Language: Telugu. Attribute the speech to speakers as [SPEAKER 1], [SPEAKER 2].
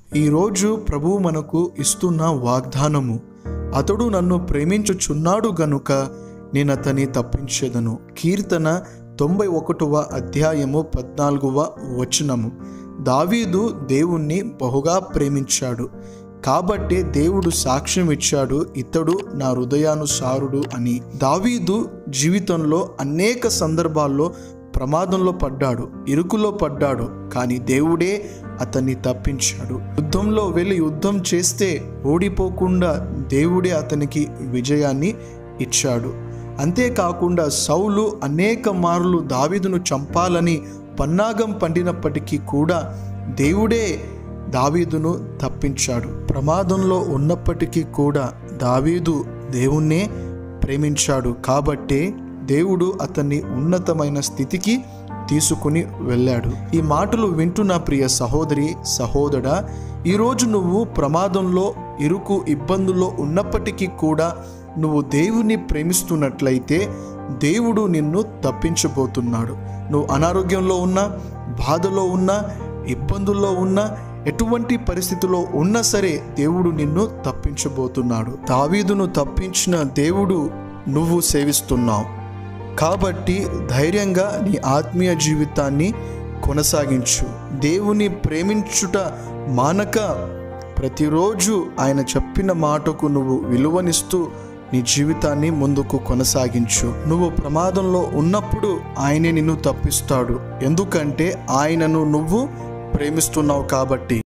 [SPEAKER 1] ఈరోజు ప్రభువు మనకు ఇస్తున్న వాగ్దానము అతడు నన్ను ప్రేమించుచున్నాడు గనుక నేను అతని తప్పించేదను కీర్తన తొంభై ఒకటవ అధ్యాయము పద్నాలుగవ వచనము దావీదు దేవుణ్ణి బహుగా ప్రేమించాడు కాబట్టి దేవుడు సాక్ష్యం ఇచ్చాడు ఇతడు నా హృదయానుసారుడు అని దావీదు జీవితంలో అనేక సందర్భాల్లో ప్రమాదంలో పడ్డాడు ఇరుకులో పడ్డాడు కానీ దేవుడే అతన్ని తప్పించాడు యుద్ధంలో వెళ్ళి యుద్ధం చేస్తే ఓడిపోకుండా దేవుడే అతనికి విజయాన్ని ఇచ్చాడు అంతేకాకుండా సౌలు అనేక మార్లు దావీదును చంపాలని పన్నాగం పండినప్పటికీ కూడా దేవుడే దావీదును తప్పించాడు ప్రమాదంలో ఉన్నప్పటికీ కూడా దావీదు దేవుణ్ణే ప్రేమించాడు కాబట్టే దేవుడు అతన్ని ఉన్నతమైన స్థితికి తీసుకుని వెళ్ళాడు ఈ మాటలు వింటున్న ప్రియ సహోదరి సహోదరా ఈరోజు నువ్వు ప్రమాదంలో ఇరుకు ఇబ్బందుల్లో ఉన్నప్పటికీ కూడా నువ్వు దేవుని ప్రేమిస్తున్నట్లయితే దేవుడు నిన్ను తప్పించబోతున్నాడు నువ్వు అనారోగ్యంలో ఉన్నా బాధలో ఉన్నా ఇబ్బందుల్లో ఉన్నా ఎటువంటి పరిస్థితిలో ఉన్నా సరే దేవుడు నిన్ను తప్పించబోతున్నాడు దావీదును తప్పించిన దేవుడు నువ్వు సేవిస్తున్నావు కాబట్టి ధైర్యంగా నీ ఆత్మీయ జీవితాన్ని కొనసాగించు దేవుని ప్రేమించుట మానక ప్రతిరోజు ఆయన చెప్పిన మాటకు నువ్వు విలువనిస్తూ నీ జీవితాన్ని ముందుకు కొనసాగించు నువ్వు ప్రమాదంలో ఉన్నప్పుడు ఆయనే నిన్ను తప్పిస్తాడు ఎందుకంటే ఆయనను నువ్వు ప్రేమిస్తున్నావు కాబట్టి